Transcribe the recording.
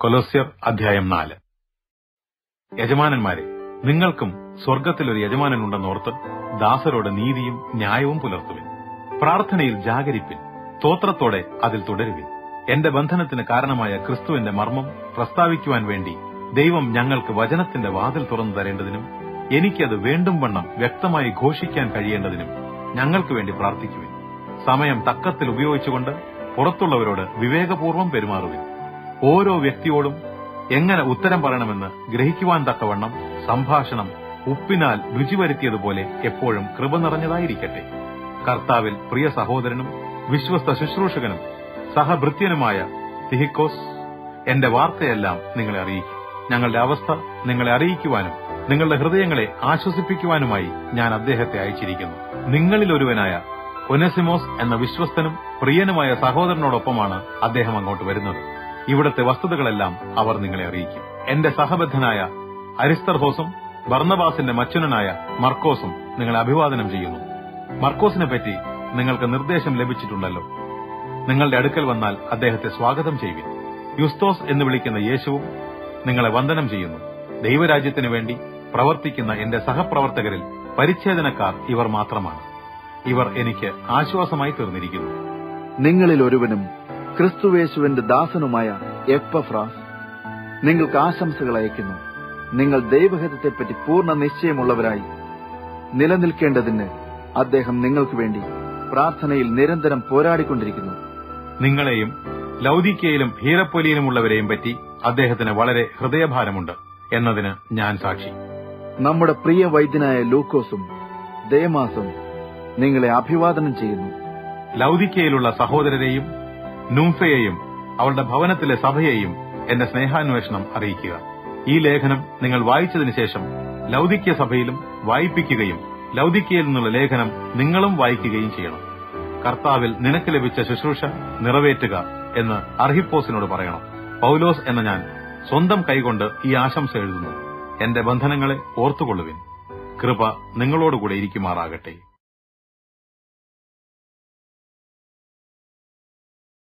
കൊലോസ്യർ അധ്യായം നാല് യജമാനന്മാരെ നിങ്ങൾക്കും സ്വർഗത്തിൽ ഒരു യജമാനനുണ്ടെന്നോർത്ത് ദാസരോട് നീതിയും ന്യായവും പുലർത്തുവിൻ പ്രാർത്ഥനയിൽ ജാഗരിപ്പിൻ സ്തോത്രത്തോടെ അതിൽ തുടരുവിൻ എന്റെ ബന്ധനത്തിന് കാരണമായ ക്രിസ്തുവിന്റെ മർമ്മം പ്രസ്താവിക്കുവാൻ വേണ്ടി ദൈവം ഞങ്ങൾക്ക് വചനത്തിന്റെ വാതിൽ തുറന്നു തരേണ്ടതിനും എനിക്കത് വേണ്ടും വണ്ണം വ്യക്തമായി ഘോഷിക്കാൻ കഴിയേണ്ടതിനും ഞങ്ങൾക്ക് വേണ്ടി പ്രാർത്ഥിക്കുവിൻ സമയം തക്കത്തിൽ ഉപയോഗിച്ചുകൊണ്ട് പുറത്തുള്ളവരോട് വിവേകപൂർവ്വം പെരുമാറുവിൻ ഓരോ വ്യക്തിയോടും എങ്ങനെ ഉത്തരം പറയണമെന്ന് ഗ്രഹിക്കുവാൻ തക്കവണ്ണം സംഭാഷണം ഉപ്പിനാൽ രുചി വരുത്തിയതുപോലെ എപ്പോഴും കൃപ നിറഞ്ഞതായിരിക്കട്ടെ കർത്താവിൽ പ്രിയ സഹോദരനും വിശ്വസ്ത ശുശ്രൂഷകനും സഹഭൃത്യനുമായ തിഹിക്കോസ് എന്റെ വാർത്തയെല്ലാം നിങ്ങളെ അറിയിക്കും ഞങ്ങളുടെ അവസ്ഥ നിങ്ങളെ അറിയിക്കുവാനും നിങ്ങളുടെ ഹൃദയങ്ങളെ ആശ്വസിപ്പിക്കുവാനുമായി ഞാൻ അദ്ദേഹത്തെ അയച്ചിരിക്കുന്നു നിങ്ങളിൽ ഒരുവനായ ഒനസിമോസ് എന്ന വിശ്വസ്തനും പ്രിയനുമായ സഹോദരനോടൊപ്പമാണ് അദ്ദേഹം അങ്ങോട്ട് വരുന്നത് ഇവിടത്തെ വസ്തുതകളെല്ലാം അവർ നിങ്ങളെ അറിയിക്കും എന്റെ സഹബദ്ധനായ അരിസ്തർഹോസും ബർണബാസിന്റെ മച്ചുനനായ മർക്കോസും നിങ്ങളെ അഭിവാദനം ചെയ്യുന്നു മർക്കോസിനെ പറ്റി നിങ്ങൾക്ക് നിർദ്ദേശം ലഭിച്ചിട്ടുണ്ടല്ലോ നിങ്ങളുടെ അടുക്കൽ വന്നാൽ അദ്ദേഹത്തെ സ്വാഗതം ചെയ്യുവിൻ യുസ്തോസ് എന്ന് വിളിക്കുന്ന യേശുവും നിങ്ങളെ വന്ദനം ചെയ്യുന്നു ദൈവരാജ്യത്തിനു വേണ്ടി പ്രവർത്തിക്കുന്ന എന്റെ സഹപ്രവർത്തകരിൽ പരിച്ഛേദനക്കാർ ഇവർ മാത്രമാണ് ഇവർ എനിക്ക് ആശ്വാസമായി തീർന്നിരിക്കുന്നു നിങ്ങളിൽ ഒരുവനും ക്രിസ്തുവേശുവിന്റെ ദാസനുമായ എപ്പഫ്രാസ് നിങ്ങൾക്ക് ആശംസകൾ അയക്കുന്നു നിങ്ങൾ ദൈവഹിതത്തെപ്പറ്റി പൂർണ്ണ നിശ്ചയമുള്ളവരായി നിലനിൽക്കേണ്ടതിന് അദ്ദേഹം നിങ്ങൾക്ക് വേണ്ടി പ്രാർത്ഥനയിൽ നിരന്തരം പോരാടിക്കൊണ്ടിരിക്കുന്നു നിങ്ങളെയും ലൗദിക്കയിലും ഹീരപ്പൊലിയിലുമുള്ളവരെയും പറ്റി അദ്ദേഹത്തിന് വളരെ ഹൃദയഭാരമുണ്ട് എന്നതിന് ഞാൻ സാക്ഷി നമ്മുടെ പ്രിയ വൈദ്യനായ ലൂക്കോസും ദേമാസും നിങ്ങളെ അഭിവാദനം ചെയ്യുന്നു ലൗദിക്കയിലുള്ള സഹോദരരെയും നൂംഫയെയും അവളുടെ ഭവനത്തിലെ സഭയെയും എന്റെ സ്നേഹാന്വേഷണം അറിയിക്കുക ഈ ലേഖനം നിങ്ങൾ വായിച്ചതിനു ശേഷം ലൗദിക്യ സഭയിലും വായിപ്പിക്കുകയും ലൗദിക്കയിൽ നിന്നുള്ള ലേഖനം നിങ്ങളും വായിക്കുകയും ചെയ്യണം കർത്താവിൽ നിനക്ക് ലഭിച്ച ശുശ്രൂഷ നിറവേറ്റുക എന്ന് അർഹിപ്പോസിനോട് പറയണം പൗലോസ് എന്ന ഞാൻ സ്വന്തം കൈകൊണ്ട് ഈ ആശംസ എഴുതുന്നു എന്റെ ബന്ധനങ്ങളെ ഓർത്തുകൊള്ളുവിൻ കൃപ നിങ്ങളോടുകൂടെ ഇരിക്കുമാറാകട്ടെ